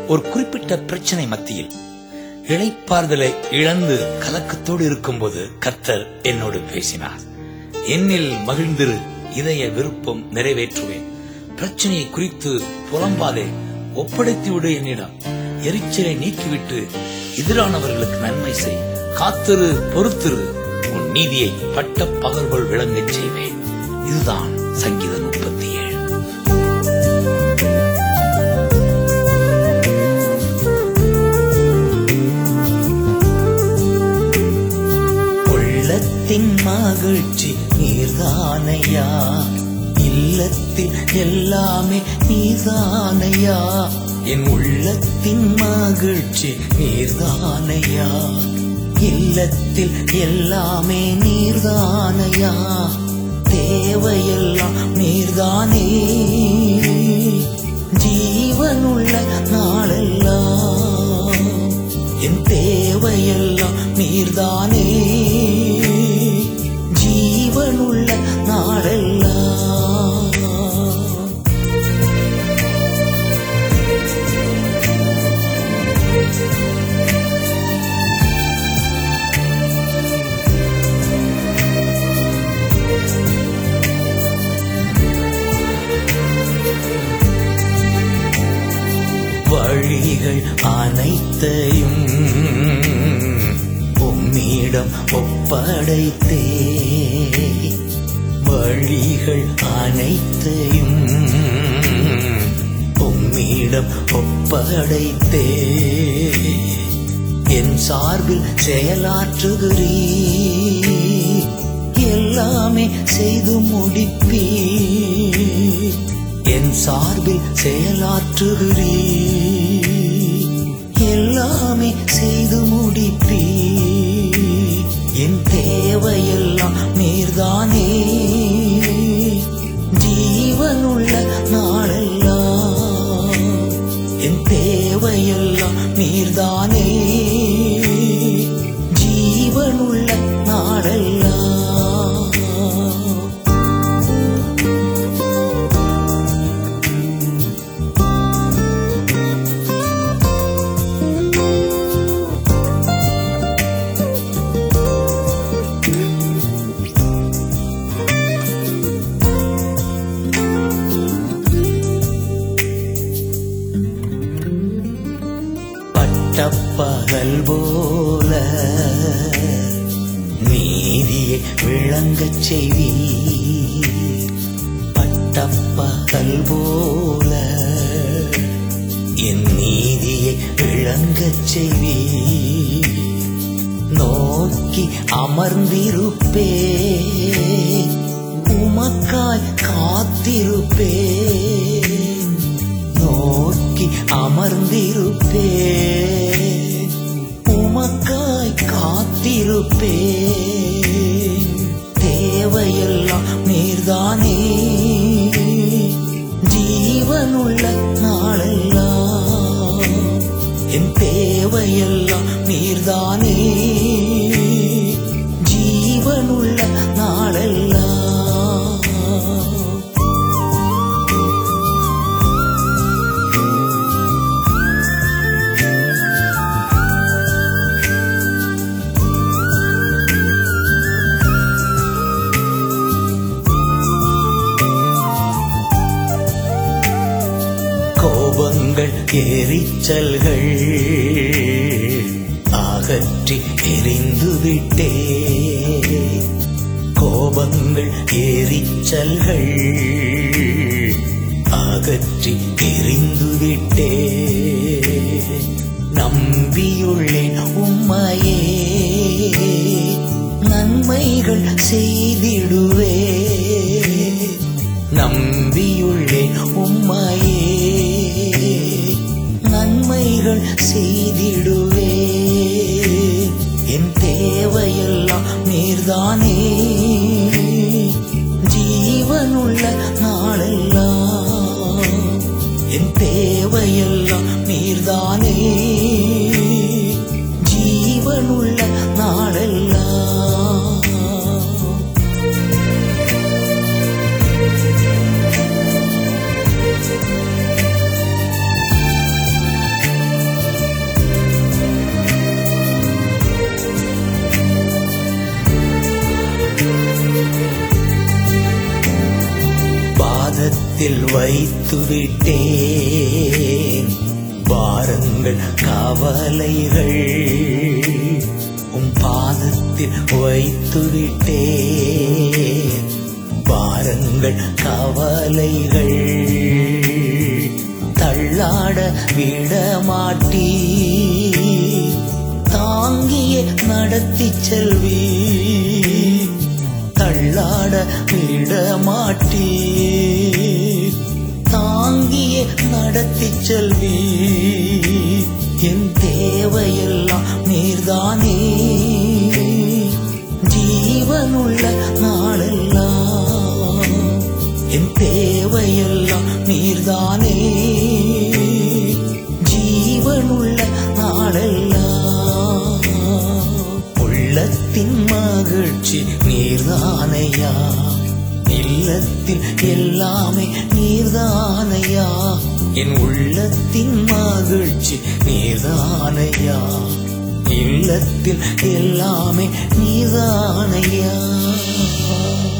ஒரு குறிப்பிட்ட பிரச்சனை மத்தியில் இளைப்பாறுதலை இழந்து கலக்கத்தோடு இருக்கும்போது கர்த்தர் என்னோடு பேசினார் என்னில் மகிழ்ந்திரு இதய விருப்பம் நிறைவேற்றுவேன் பிரச்சனையை குறித்து புலம்பாதே ஒப்படைத்து விடு என்னிடம் எரிச்சலை நீக்கிவிட்டு எதிரானவர்களுக்கு நன்மை செய் காத்திரு பொறுத்திரு உன் நீதியை பட்ட பகர்வுகள் விளங்கச் செய்வேன் இதுதான் சங்கீதம் முப்பத்தி ஏழு உள்ளத்தின் மகிழ்ச்சி நீர்தானையா இல்லத்தில் எல்லாமே நீதானையா என் உள்ளத்தின் மகிழ்ச்சி நீர்தானையா இல்லத்தில் எல்லாமே நீர்தானையா தேவையெல்லாம் நீர்தானே ஜீவனுள்ள நாளெல்லாம் என் தேவையெல்லாம் நீர்தானே ஜீவனுள்ள நாளெல்லாம் வழிகள் அனைத்தையும் உம்மிடம் ஒப்படைத்தே வழிகள் அனைத்தையும் உம்மிடம் ஒப்படைத்தே என் சார்பில் செயலாற்றுகிறீ எல்லாமே செய்து முடிப்பீ என் சார்பில் செயலாற்றுகிறீ எல்லாமே செய்து முடிப்பீ என் தேவையெல்லாம் நீர்தானே ஜீவனுள்ள நாளெல்லாம் என் தேவையெல்லாம் நீர்தானே ஜீவனுள்ள நாளெல்லாம் பட்டப்பகல் போல நீதியை விளங்கச் செய்வி பட்டப்பகல் போல என் நீதியை விளங்கச் செய்வி நோக்கி அமர்ந்திருப்பே உமக்காய் காத்திருப்பே நோக்கி அமர்ந்திருப்பே உமக்காய் காத்திருப்பே தேவையெல்லாம் நீர்தானே ஜீவனுள்ள நாளெல்லாம் என் தேவையெல்லாம் நீர்தானே ஜீவனுள்ள நாளெல்லாம் கோபங்கள் எரிச்சல்கள் அகற்றி எரிந்து விட்டே கோபங்கள் எரிச்சல்கள் அகற்றி எரிந்து விட்டே நம்பியுள்ளேன் உம்மையே நன்மைகள் செய்திடுவே நம்பியுள்ளேன் உம்மையே நன்மைகள் செய்திடுவே என் தேவையெல்லாம் நீர்தானே ஜீவனுள்ள நாளெல்லாம் என் தேவையெல்லாம் நீர்தானே ஜீவனுள்ள நாளெல்லாம் பாதத்தில் வைத்து விட்டேன் பாரங்கள் கவலைகள் உம் பாதத்தில் வைத்து விட்டேன் பாரங்கள் கவலைகள் தள்ளாட விட மாட்டீ தாங்கிய நடத்தி செல்வி தள்ளாட விட மாட்டீ தாங்கிய நடத்தி செல்வி என் தேவையெல்லாம் நீர்தானே ஜீவனுள்ள நாளெல்லாம் என் தேவையெல்லாம் நீர்தானே ஜீவனுள்ள நாளெல்லாம் உள்ளத்தின் மகிழ்ச்சி நீர்தானையா இல்லத்தில் எல்லாமே நீர்தானையா என் உள்ளத்தின் மகிழ்ச்சி நீர்தானையா இல்லத்தில் எல்லாமே நீர்தானையா